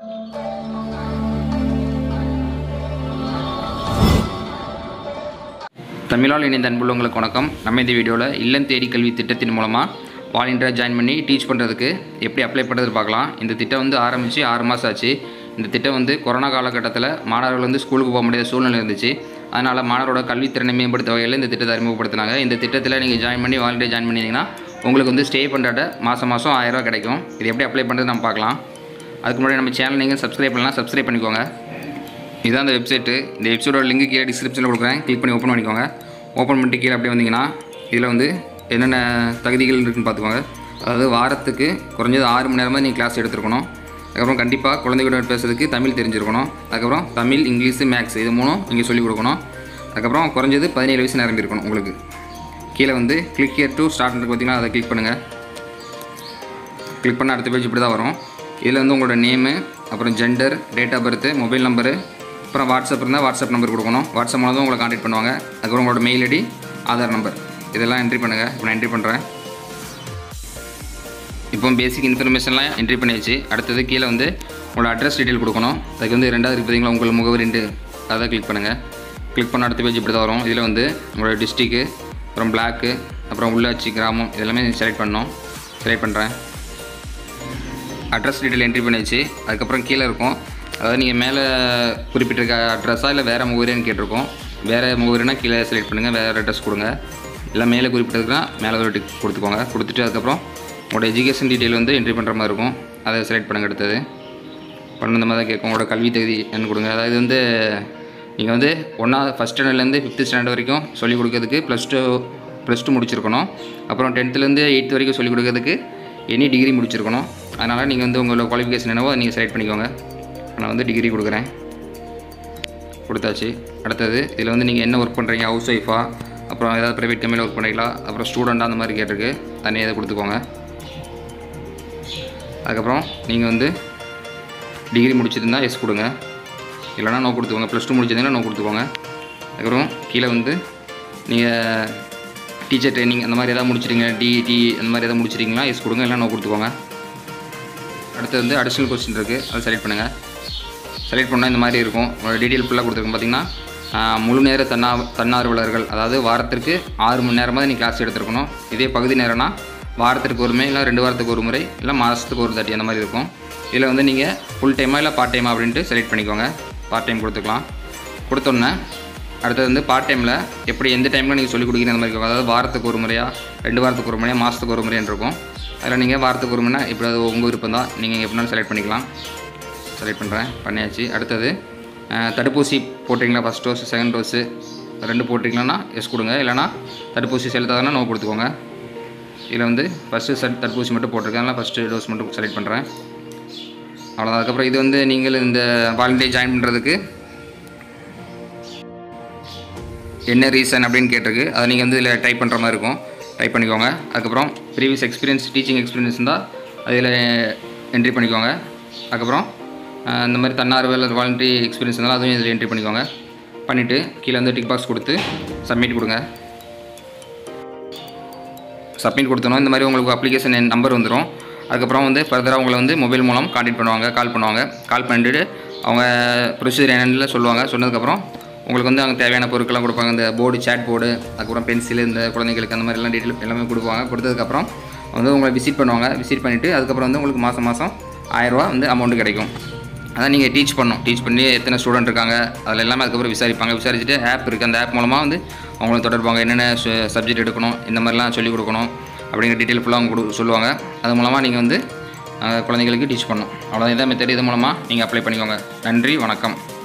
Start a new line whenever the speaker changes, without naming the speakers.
தமிழால் இணைந்த அன்புள்ளவங்களுக்கு வணக்கம் நம்ம இந்த வீடியோவில் இல்லம் தேடி கல்வி திட்டத்தின் மூலமாக வாலண்டியராக ஜாயின் பண்ணி டீச் பண்ணுறதுக்கு எப்படி அப்ளை பண்ணுறது பார்க்கலாம் இந்த திட்டம் வந்து ஆரம்பித்து ஆறு மாதம் ஆச்சு இந்த திட்டம் வந்து கொரோனா காலகட்டத்தில் மாணவர்கள் வந்து ஸ்கூலுக்கு போக முடியாத சூழ்நிலை இருந்துச்சு அதனால் மாணவரோட கல்வித்திறனை மேம்படுத்த வகையில் இந்த திட்டத்தை அறிமுகப்படுத்தினாங்க இந்த திட்டத்தில் நீங்கள் ஜாயின் பண்ணி வாலண்டியர் ஜாயின் பண்ணிங்கன்னா உங்களுக்கு வந்து ஸ்டே பண்ணுறத மாதம் மாதம் ஆயிரரூவா கிடைக்கும் இது எப்படி அப்ளை பண்ணுறது நம்ம பார்க்கலாம் அதுக்கு முன்னாடி நம்ம சேனல் நீங்கள் சப்ஸ்கிரைப் பண்ணலாம் சப்ஸ்கிரைப் பண்ணிக்கோங்க இதுதான் அந்த வெப்சைட்டு இந்த வெப்சைட்டோட லிங்க் கீழே டிஸ்கிரிப்ஷனில் கொடுக்குறேன் கிளிக் பண்ணி ஓப்பன் பண்ணிக்கோங்க ஓப்பன் பண்ணிட்டு கீழே அப்படியே வந்தீங்கன்னா இதில் வந்து என்னென்ன தகுதிகள் இருக்குன்னு பார்த்துக்கோங்க அதாவது வாரத்துக்கு குறைஞ்சது ஆறு மணி நேரமாக நீங்கள் கிளாஸ் எடுத்துருக்கணும் அதுக்கப்புறம் கண்டிப்பாக குழந்தைகளோட பேசுறதுக்கு தமிழ் தெரிஞ்சிருக்கணும் அதுக்கப்புறம் தமிழ் இங்கிலீஷு மேக்ஸ் இது மூணும் நீங்கள் சொல்லிக் கொடுக்கணும் அதுக்கப்புறம் குறைஞ்சது பதினேழு வயசு நிரம்பி இருக்கணும் உங்களுக்கு கீழே வந்து கிளிக் here டு ஸ்டார்ட் இருக்கு பார்த்தீங்கன்னா அதை கிளிக் பண்ணுங்கள் கிளிக் பண்ண அடுத்த பேஜ் இப்படி தான் வரும் இதில் வந்து உங்களோட நேமு அப்புறம் gender date of birth mobile number அப்புறம் வாட்ஸ்அப் இருந்தால் வாட்ஸ்அப் நம்பர் கொடுக்கணும் வாட்ஸ்அப் மூலம் தான் உங்களை காண்டாக்ட் பண்ணுவாங்க அதுக்கப்புறம் உங்களோட மெயில் ஐடி ஆதார் நம்பர் இதெல்லாம் என்ட்ரி பண்ணுங்கள் இப்போ நான் என்ட்ரி பண்ணுறேன் இப்போ பேசிக் இன்ஃபர்மேஷன்லாம் என்ட்ரி பண்ணியாச்சு அடுத்தது கீழே வந்து உங்களோட அட்ரஸ் டீட்டெயில் கொடுக்கணும் அதுக்கு வந்து ரெண்டாவது இருக்கு பார்த்தீங்களா உங்கள் முகவரின்ட்டு அதை கிளிக் பண்ணுங்கள் கிளிக் பண்ண அடுத்த பேஜ் இப்படி தான் வரும் இதில் வந்து உங்களோட டிஸ்ட்ரிக்கு அப்புறம் பிளாக்கு அப்புறம் உள்ளாட்சி கிராமம் இதெல்லாமே செலக்ட் பண்ணணும் செலக்ட் பண்ணுறேன் அட்ரஸ் டீட்டெயில் என்ட்ரி பண்ணியாச்சு அதுக்கப்புறம் கீழே இருக்கும் அதாவது நீங்கள் மேலே குறிப்பிட்டிருக்க அட்ரஸா இல்லை வேறு முகவரின்னு கேட்டிருக்கோம் வேறு முகவரினா கீழே செலக்ட் பண்ணுங்கள் வேறு அட்ரஸ் கொடுங்க இல்லை மேலே குறிப்பிட்டதுக்குனா மேலே ஒரு டிக் கொடுத்துக்கோங்க கொடுத்துட்டு அதுக்கப்புறம் உங்களோட எஜுகேஷன் டீட்டெயில் வந்து என்ட்ரி பண்ணுற மாதிரி இருக்கும் அதை செலக்ட் பண்ணுங்க அடுத்தது பண்ண இந்த மாதிரி தான் கேட்கும் உங்களோட கல்வி தகுதி என்ன கொடுங்க அதாவது வந்து நீங்கள் வந்து ஒன்றாவது ஃபஸ்ட் ஸ்டாண்டர்ட்லேருந்து ஃபிஃப்த் ஸ்டாண்டர்ட் வரைக்கும் சொல்லிக் கொடுக்கறதுக்கு ப்ளஸ் டூ ப்ளஸ் டூ முடிச்சிருக்கணும் அப்புறம் டென்த்துலேருந்து எயித்து வரைக்கும் சொல்லிக் கொடுக்கறதுக்கு எனி டிகிரி முடிச்சிருக்கணும் அதனால் நீங்கள் வந்து உங்களோட குவாலிஃபிகேஷன் என்னவோ அதை நீங்கள் செலக்ட் பண்ணிக்கோங்க நான் வந்து டிகிரி கொடுக்குறேன் கொடுத்தாச்சு அடுத்தது இதில் வந்து நீங்கள் என்ன ஒர்க் பண்ணுறீங்க ஹவுஸ் ஒய்ஃபா அப்புறம் ஏதாவது ப்ரைவேட் கம்பெனியில் ஒர்க் பண்ணுறீங்களா அப்புறம் ஸ்டூடெண்ட்டாக அந்த மாதிரி கேட்டிருக்கு தனியாக இதை கொடுத்துக்கோங்க அதுக்கப்புறம் நீங்கள் வந்து டிகிரி முடிச்சிருந்தா எஸ் கொடுங்க இல்லைனா நோ கொடுத்துக்கோங்க ப்ளஸ் டூ முடிச்சிருந்தீங்கன்னா நோ கொடுத்துக்கோங்க அதுக்கப்புறம் கீழே வந்து நீங்கள் டீச்சர் ட்ரைனிங் அந்த மாதிரி எதாவது முடிச்சிருங்க டிஇடி அந்த மாதிரி எதாவது முடிச்சிருக்கீங்களா எஸ் கொடுங்க இல்லை நோ கொடுத்துக்கோங்க அடுத்து வந்து அடிஷ்னல் கொஸ்டின் இருக்குது அதை செலக்ட் பண்ணுங்கள் செலக்ட் பண்ணால் இந்த மாதிரி இருக்கும் உங்களோட டீட்டெயில் ஃபுல்லாக கொடுத்துருக்கோம் பார்த்தீங்கன்னா ஆஹ், முழு நேர தன்னா தன்னார்வலர்கள் அதாவது வாரத்திற்கு ஆறு மணி நேரமாக நீ கிளாஸ் எடுத்துருக்கணும் இதே பகுதி நேரம்னா வாரத்திற்கு ஒரு முறை இல்லை ரெண்டு வாரத்துக்கு ஒரு முறை இல்லை மாதத்துக்கு ஒரு தாட்டி அந்த மாதிரி இருக்கும் இதில் வந்து நீங்கள் ஃபுல் டைமாக இல்லை பார்ட் டைமா அப்படின்ட்டு செலக்ட் பண்ணிக்கோங்க பார்ட் டைம் கொடுத்துக்கலாம் கொடுத்தோன்னே அடுத்தது வந்து பார்ட் டைமில் எப்படி எந்த டைமில் நீங்கள் சொல்லிக் கொடுக்குறீங்க அந்த மாதிரி இருக்கும் அதாவது வாரத்துக்கு ஒரு முறையா ரெண்டு வாரத்துக்கு ஒரு முறையா மாதத்துக்கு ஒரு முறைன்னு இருக்கும் அதில் நீங்கள் வாரத்துக்கு ஒரு முறைனா இப்படி அது உங்கள் விருப்பம் தான் நீங்கள் எப்படினாலும் செலக்ட் பண்ணிக்கலாம் செலக்ட் பண்ணுறேன் பண்ணியாச்சு அடுத்தது அஹ், தடுப்பூசி போட்டிங்களா ஃபஸ்ட் டோஸ் செகண்ட் டோஸு ரெண்டு போட்டிங்களா எஸ் கொடுங்க இல்லைனா தடுப்பூசி செலுத்தாதுன்னா நோ கொடுத்துக்கோங்க இதில் வந்து ஃபஸ்ட்டு செட் தடுப்பூசி மட்டும் போட்டிருக்கேன் அதனால் ஃபஸ்ட்டு டோஸ் மட்டும் செலக்ட் பண்ணுறேன் அவ்வளோதான் அதுக்கப்புறம் இது வந்து நீங்கள் இந்த வாலண்டியர் ஜாயின் பண்ணுறதுக்கு என்ன ரீசன் அப்படின்னு கேட்டிருக்கு அதை நீங்கள் வந்து இதில் டைப் பண்ணுற மாதிரி இருக்கும் டைப் பண்ணிக்கோங்க அதுக்கப்புறம் ப்ரீவியஸ் எக்ஸ்பீரியன்ஸ் டீச்சிங் எக்ஸ்பீரியன்ஸ் இருந்தால் அதில் என்ட்ரி பண்ணிக்கோங்க அதுக்கப்புறம் அஹ், இந்த மாதிரி தன்னார்வலர் வாலண்டரி எக்ஸ்பீரியன்ஸ் இருந்தாலும் அதுவும் இதில் என்ட்ரி பண்ணிக்கோங்க பண்ணிவிட்டு கீழே வந்து டிக் பாக்ஸ் கொடுத்து சப்மிட் கொடுங்க சப்மிட் கொடுத்தோன்னா இந்த மாதிரி உங்களுக்கு அப்ளிகேஷன் நம்பர் வந்துடும் அதுக்கப்புறம் வந்து ஃபர்தராக உங்களை வந்து மொபைல் மூலம் காண்டாக்ட் பண்ணுவாங்க கால் பண்ணுவாங்க கால் பண்ணிட்டு அவங்க ப்ரொசீஜர் என்னென்னு சொல்லுவாங்க சொன்னதுக்கப்புறம் உங்களுக்கு வந்து அங்கே தேவையான பொருட்கள்லாம் கொடுப்பாங்க இந்த போர்டு சேட் போர்டு அதுக்கப்புறம் பென்சில் இந்த குழந்தைங்களுக்கு அந்த மாதிரிலாம் டீட்டெயில் எல்லாமே கொடுப்பாங்க கொடுத்ததுக்கப்புறம் வந்து உங்களை விசிட் பண்ணுவாங்க விசிட் பண்ணிவிட்டு அதுக்கப்புறம் வந்து உங்களுக்கு மாதம் மாதம் ஆயிரரூவா வந்து அமௌண்ட் கிடைக்கும் அதான் நீங்கள் டீச் பண்ணணும் டீச் பண்ணி எத்தனை ஸ்டூடெண்ட் இருக்காங்க அதில் எல்லாமே அதுக்கப்புறம் விசாரிப்பாங்க விசாரிச்சுட்டு ஆப் இருக்குது அந்த ஆப் மூலமாக வந்து அவங்கள தொடர்பாங்க என்னென்ன சப்ஜெக்ட் எடுக்கணும் இந்த மாதிரிலாம் சொல்லிக் கொடுக்கணும் அப்படிங்கிற டீட்டெயில் ஃபுல்லாக அவங்க கொடு சொல்லுவாங்க அது மூலமாக நீங்கள் வந்து அஹ், குழந்தைங்களுக்கு டீச் பண்ணணும் அவ்வளோதான் இதான் மெத்தட் இது மூலமாக நீங்கள் அப்ளை பண்ணிக்கோங்க நன்றி வணக்கம்